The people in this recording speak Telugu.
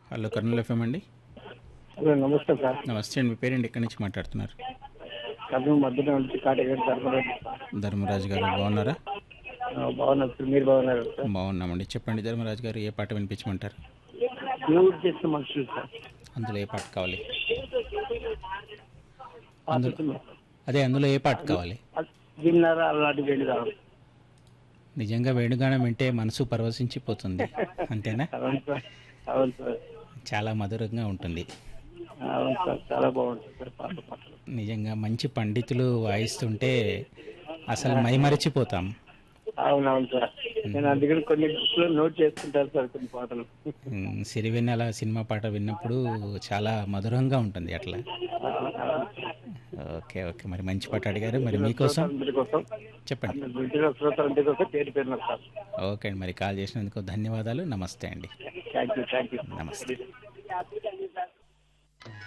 హలో కర్నూలు ఎఫ్ఎం అండి హలో నమస్తే సార్ నమస్తే అండి మీ పేరెంట్ ఎక్కడి నుంచి మాట్లాడుతున్నారు కర్నూలు మధ్యలో నుంచి కాటేగారి ధర్మరాజు ధర్మరాజు గారు బాగున్నారా బాగున్నారు సార్ మీరు బాగున్నారు సార్ బాగున్నామండి చెప్పండి ధర్మరాజు గారు ఏ పాట వినిపించమంటారు మ్యూట్ చేసిన మనుషులు సార్ అందులో ఏ పాట కావాలి పాడుతున్నారు. అదే అందులో ఏ పాట కావాలి అది విన్నారా అలాంటి వెళ్ళి కావాలి నిజంగా వేణుగానం వింటే మనసు పరవశించిపోతుంది అంతేనా అవును సార్ అవును సార్ చాలా మధురంగా ఉంటుంది అవును సార్ చాలా బాగుంటుంది సార్ పాట పాటలు నిజంగా మంచి పండితులు వాయిస్తుంటే అసలు మైమరిచిపోతాం అవును అవును సార్ నేను అందుకని కొన్ని బుక్స్ లో నోట్ చేసుకుంటాను సార్ కొన్ని పాటలు ఉమ్, సిరివెన్నెల సినిమా పాట విన్నప్పుడు చాలా మధురంగా ఉంటుంది అట్లా ఓకే ఓకే మరి మంచి పాట అడిగారు మరి మీకోసం అందరి కోసం చెప్పండి ఇంటిలో శ్రోతలందరి కోసం పేరు పేరున సార్ ఓకే అండి మరి కాల్ చేసినందుకు ధన్యవాదాలు నమస్తే అండి థ్యాంక్ యూ థ్యాంక్ యూ నమస్తే